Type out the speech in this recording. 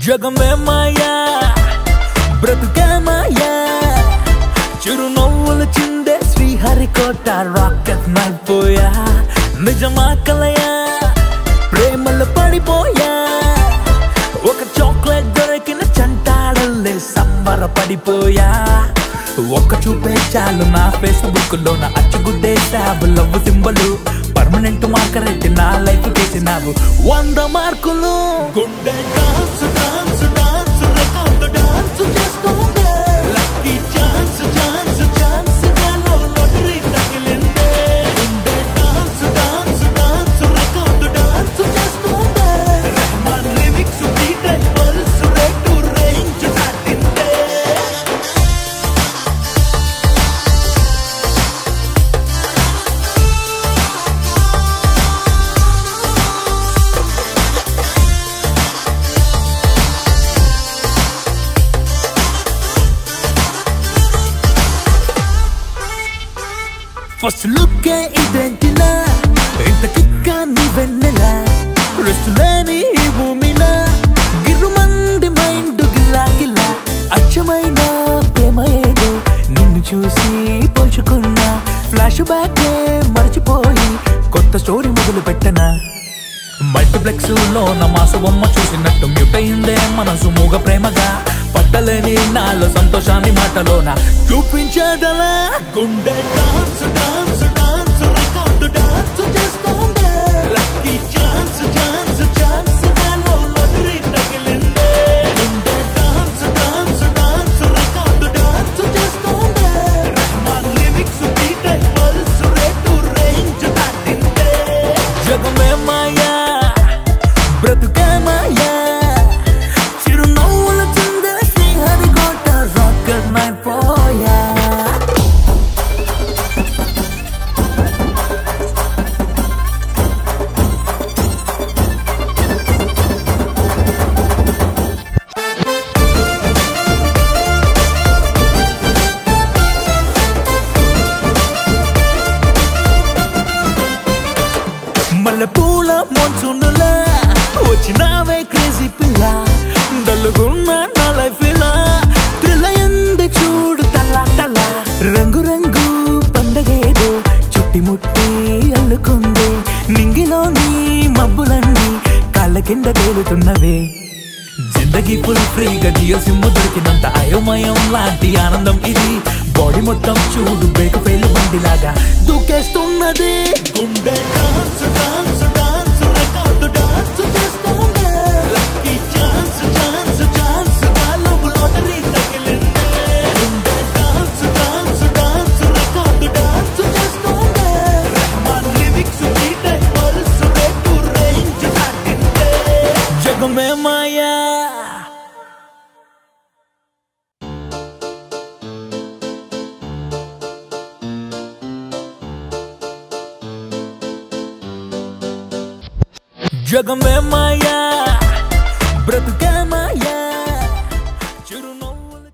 జగమే మాయా బ్రతుకే మాయా చిరునవ్వులు చిందే శ్రీహరికోట రాకెట్ నైపోయా నిజమా కలయా ప్రేమలు పడిపోయా ఒక చాక్లెట్ దొరికిన చంటాడల్లే సంబర పడిపోయా ఒక్క చూపే చాలు నా ఫేస్బుక్ లో నా అచ్చుగుడ్డేసావు లవ్ సింబలు పర్మనెంట్ మార్కర్ ఎట్టి నా లైఫ్ చేసినావు వంద మార్కులు గుండె dance dance dance record dance చేస్తోంది లక్కీ ఛాన్స్ ఛాన్స్ ఛాన్స్ నాలో లాటరీ తగిలిందే గుండె dance dance dance record dance చేస్తోంది Rahman lyrics beat pulse rate range దాటిందే ఫస్ట్ లుక్ ఇదేంటిలా ఇంత కిక్క నీ వెన్నెలా రెస్ట్ లేని ఈ భూమిలా గిర్రుమంది మైండ్ గిల్లా గిల్లా అచ్చమైన ప్రేమ ఏదో నిన్ను చూసి పోల్చుకున్నా ఫ్లాష్ బ్యాక్ మర్చిపోయి కొత్త స్టోరీ మొదలు పెట్టనా మల్టీప్లెక్స్ లో నా మాసు బొమ్మ చూసినట్టు మ్యూట్ అయిందే మనసు మూగ ప్రేమగా పట్టలేని నాలో సంతోషాన్ని మాటలోన చూపించదలా గుండె dance dance dance record dance చేస్తోంది లక్కీ ఛాన్స్ ఛాన్స్ ఛాన్స్ నాలో లాటరీ తగిలిందే గుండె dance dance dance record dance చేస్తోంది Rahman lyrics beat pulse rate range దాటిందే జగమే మాయా బ్రతుకే మాయా చిరునవ్వుల చిందే శ్రీహరికోట రాకెట్ నైపోయా మల్లెపూల మోన్సునులా వచ్చినావే క్రేజీ పిల్ల డల్లుగున్న నా లైఫ్ ఇలా త్రిలయంది చూడు తల్లా తల్లా రంగు రంగు పండగేదో చుట్టి ముట్టి అల్లుకుంది నింగిలోని మబ్బులన్నీ కాళ్ళ కింద తేలుతున్నవే జిందగీ ఫుల్ ఫ్రీగా జియో సిమ్ దొరికినంత అయోమయం లాంటి ఆనందం ఇది బాడీ మొత్తం చూడు బ్రేక్ ఫెయిల్ బండిలాగా దూకేస్తున్నది గుండె dance dance dance record dance చేస్తోంది లక్కీ ఛాన్స్ ఛాన్స్ ఛాన్స్ నాలో లాటరీ తగిలిందే గుండె dance dance dance record dance చేస్తోంది Rahman lyrics beat pulse rate range దాటిందే జగమే మాయా జగమే మాయా బ్రతుకే